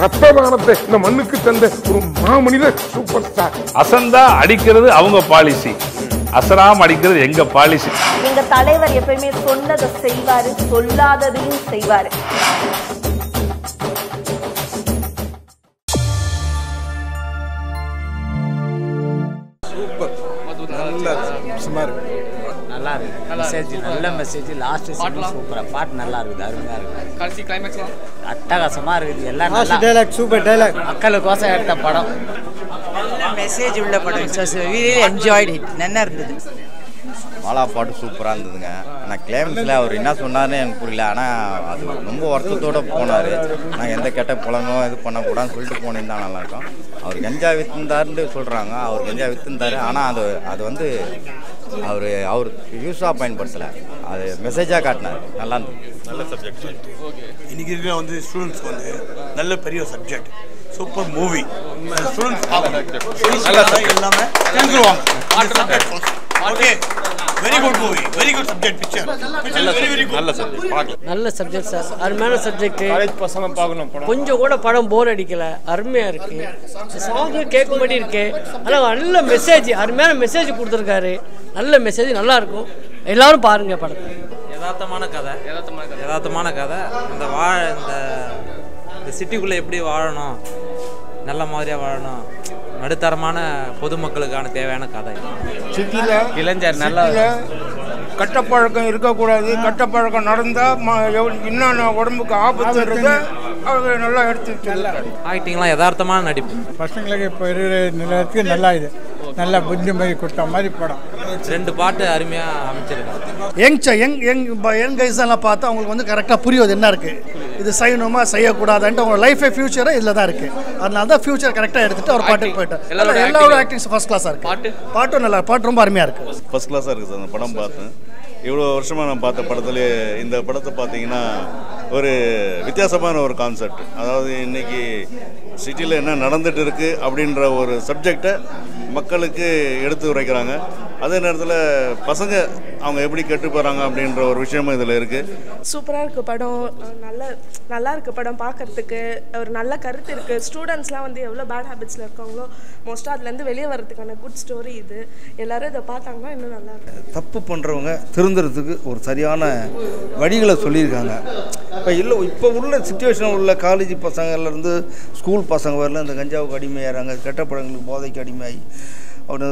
ரத்த தானத்தை இந்த மண்ணுக்கு தந்த ஒரு மாமனிதர் சூப்பர் ஸ்டார் அசந்தா அடிக்கிறது அவங்க பாலிசி அசராம அடிக்கிறது எங்க பாலிசி எங்க தலைவர் எப்பயுமே சொன்னதை செய்வாரு சொல்லாததையும் செய்வாரு நல்லா இருக்கு மெசேஜ் நல்ல மெசேஜ் லாஸ்ட் சீன் சூப்பரா பாட்டு நல்லா இருக்குது அருமையா இருக்கு கடைசி கிளைமேக்ஸ்லாம் அட்டகாசமா இருக்குது எல்லாம் நல்லா டைலாக் சூப்பர் டைலாக் மக்களுக்கோசம் எடுத்த படம் நல்ல மெசேஜ் உள்ள படம் ரியலி என்ஜாய்ட் இட் நல்லா இருந்தது மாலா பாட்டு சூப்பராக இருந்ததுங்க ஆனால் கிளைமேக்ஸில் அவர் என்ன சொன்னார்னு எனக்கு புரியல ஆனால் அது ரொம்ப வருத்தத்தோடு போனார் நான் எந்த கெட்ட புலனோ இது பண்ணக்கூடாதுன்னு சொல்லிட்டு போனேன்னு தான் நல்லாயிருக்கும் அவர் கஞ்சா விற்றுந்தாருன்னு சொல்கிறாங்க அவர் கஞ்சா விற்றுந்தாரு ஆனால் அது அது வந்து அவர் அவர் யூஸாக பயன்படுத்தலை அது மெசேஜாக காட்டினார் நல்லா இருந்தது நல்ல சப்ஜெக்ட் இன்னைக்கு இருக்கிற வந்து ஸ்டூடெண்ட்ஸ்க்கு வந்து நல்ல பெரிய சப்ஜெக்ட் சூப்பர் மூவி ஸ்டூடெண்ட்ஸ் எல்லாமே தெரிஞ்சுருவாங்க okay very good movie very good subject picture very very good நல்ல சப்ஜெக்ட் நல்ல சப்ஜெக்ட் சார் அருமையான சப்ஜெக்ட் காலேஜ் பசங்க பார்க்கணும் படம் கொஞ்சம் கூட படம் போர் அடிக்கல அருமையா இருக்கு சாங் கேட்கும்படி இருக்கு ஆனால் நல்ல மெசேஜ் அருமையான மெசேஜ் கொடுத்துருக்காரு நல்ல மெசேஜ் நல்லா இருக்கும் எல்லாரும் பாருங்க படத்தை யதார்த்தமான கதை யதார்த்தமான கதை இந்த வாழ இந்த இந்த சிட்டிக்குள்ளே எப்படி வாழணும் நல்ல மாதிரியாக வாழணும் நடுத்தரமான பொதுமக்களுக்கான தேவையான கதை சிட்டியில் இளைஞர் நல்லா கட்டப்பழக்கம் இருக்கக்கூடாது கட்டப்பழக்கம் நடந்தால் என்னென்ன உடம்புக்கு ஆபத்துன்றதை அவர் நல்லா எடுத்து சொல்லுறாரு ஆக்டிங்லாம் யதார்த்தமான நடிப்பு பசங்களுக்கு இப்போ இருக்கிற நிலையத்துக்கு நல்லா இது நல்லா புத்தி மாதிரி கொடுத்த மாதிரி படம் ரெண்டு பாட்டு அருமையாக அமைச்சிருக்காங்க young young young young guys எல்லாம் பார்த்தா அவங்களுக்கு வந்து கரெக்டாக புரியுது என்ன இருக்குது இது செய்யணுமா செய்யக்கூடாதுன்ட்டு அவங்க லைஃபே ஃபியூச்சரே இதில் தான் இருக்குது அதனால தான் ஃபியூச்சர் கரெக்டாக எடுத்துட்டு அவர் பாட்டுக்கு போயிட்டார் எல்லாரோட ஆக்டிங்ஸ் ஃபர்ஸ்ட் கிளாஸாக இருக்குது பாட்டு பாட்டும் நல்லா பாட்டு ரொம்ப அருமையாக இருக்குது ஃபஸ்ட் கிளாஸாக இருக்குது சார் அந்த படம் பார்த்தேன் இவ்வளோ வருஷமாக நான் பார்த்த படத்துலேயே இந்த படத்தை பார்த்தீங்கன்னா ஒரு வித்தியாசமான ஒரு கான்செப்ட் அதாவது இன்னைக்கு சிட்டியில் என்ன நடந்துட்டு இருக்கு அப்படின்ற ஒரு சப்ஜெக்டை மக்களுக்கு எடுத்து உரைக்கிறாங்க அதே நேரத்தில் பசங்க அவங்க எப்படி கெட்டு போகிறாங்க அப்படின்ற ஒரு விஷயமும் இதில் இருக்குது சூப்பராக இருக்குது படம் நல்ல நல்லா இருக்குது படம் பார்க்கறதுக்கு ஒரு நல்ல கருத்து இருக்குது ஸ்டூடெண்ட்ஸ்லாம் வந்து எவ்வளோ பேட் ஹேபிட்ஸில் இருக்காங்களோ மோஸ்ட்டாக அதுலேருந்து வெளியே வர்றதுக்கான குட் ஸ்டோரி இது எல்லாரும் இதை பார்த்தாங்கன்னா இன்னும் நல்லா இருக்கும் தப்பு பண்ணுறவங்க திருந்துறதுக்கு ஒரு சரியான வழிகளை சொல்லியிருக்காங்க இப்போ இல்லை இப்போ உள்ள சுச்சுவேஷன் உள்ள காலேஜ் பசங்கள்லேருந்து ஸ்கூல் பசங்க வரல இந்த கஞ்சாவுக்கு அடிமையாகிறாங்க கெட்ட பழங்களுக்கு போதைக்கு அடிமையாகி அவர்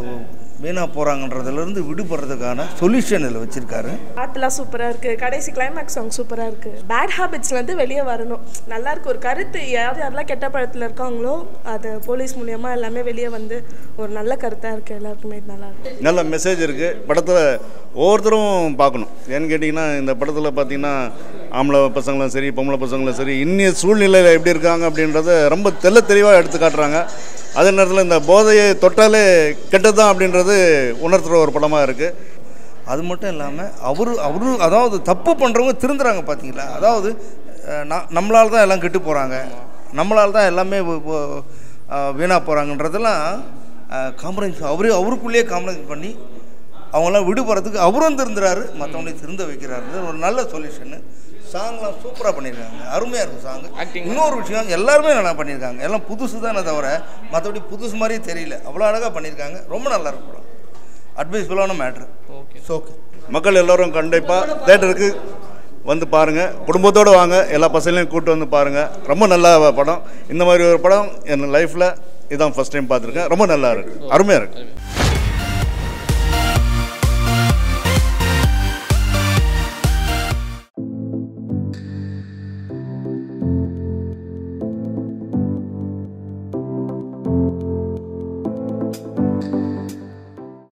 வீணாக போகிறாங்கன்றதுலேருந்து விடுபடுறதுக்கான சொல்யூஷன் இதில் வச்சுருக்காரு பாட்டுலாம் சூப்பராக இருக்குது கடைசி கிளைமேக்ஸ் சாங் சூப்பராக இருக்குது பேட் ஹேபிட்ஸ்லேருந்து வெளியே வரணும் நல்லா இருக்கு ஒரு கருத்து யார் யாரெல்லாம் கெட்ட பழத்தில் இருக்காங்களோ அது போலீஸ் மூலியமா எல்லாமே வெளியே வந்து ஒரு நல்ல கருத்தாக இருக்குது எல்லாருக்குமே இது நல்லா இருக்கு நல்ல மெசேஜ் இருக்குது படத்தில் ஒவ்வொருத்தரும் பார்க்கணும் ஏன்னு கேட்டிங்கன்னா இந்த படத்தில் பார்த்தீங்கன்னா ஆம்பளை பசங்களும் சரி பொம்பளை பசங்களும் சரி இன்னிய சூழ்நிலையில் எப்படி இருக்காங்க அப்படின்றத ரொம்ப தெள்ள தெளிவாக எடுத்து காட்டுறாங்க அதே நேரத்தில் இந்த போதையை தொட்டாலே கெட்டது தான் அப்படின்றது உணர்த்துகிற ஒரு படமாக இருக்குது அது மட்டும் இல்லாமல் அவரு அவரு அதாவது தப்பு பண்ணுறவங்க திருந்துறாங்க பார்த்தீங்களா அதாவது அஹ், ந- நம்மளால தான் எல்லாம் கெட்டு போகிறாங்க நம்மளால தான் எல்லாமே வு- வு- அஹ், வீணாக போகிறாங்கன்றதெல்லாம் காம்ப்ரமைஸ் அவரு அவருக்குள்ளேயே காம்ப்ரமைஸ் பண்ணி அவங்களாம் விடுபடுறதுக்கு அவரும் திருந்துறாரு மற்றவங்களையும் திருந்த வைக்கிறாரு ஒரு நல்ல சொல்யூஷனு சாங்லாம் சூப்பராக பண்ணியிருக்காங்க அருமையாக இருக்கும் சாங் இன்னொரு விஷயம் எல்லாருமே நல்லா பண்ணியிருக்காங்க எல்லாம் புதுசு தானே தவிர மற்றபடி புதுசு மாதிரியே தெரியல அவ்வளோ அழகாக பண்ணியிருக்காங்க ரொம்ப நல்லா இருக்கும் படம் அட்வைஸ்ஃபுல்லான மேட்ரு ஓகே மக்கள் எல்லோரும் கண்டிப்பாக தேட்டருக்கு வந்து பாருங்கள் குடும்பத்தோடு வாங்க எல்லா பசங்களையும் கூட்டு வந்து பாருங்கள் ரொம்ப நல்ல படம் இந்த மாதிரி ஒரு படம் என் லைஃப்பில் இதான் ஃபஸ்ட் டைம் பார்த்துருக்கேன் ரொம்ப நல்லா இருக்குது அருமையாக இருக்குது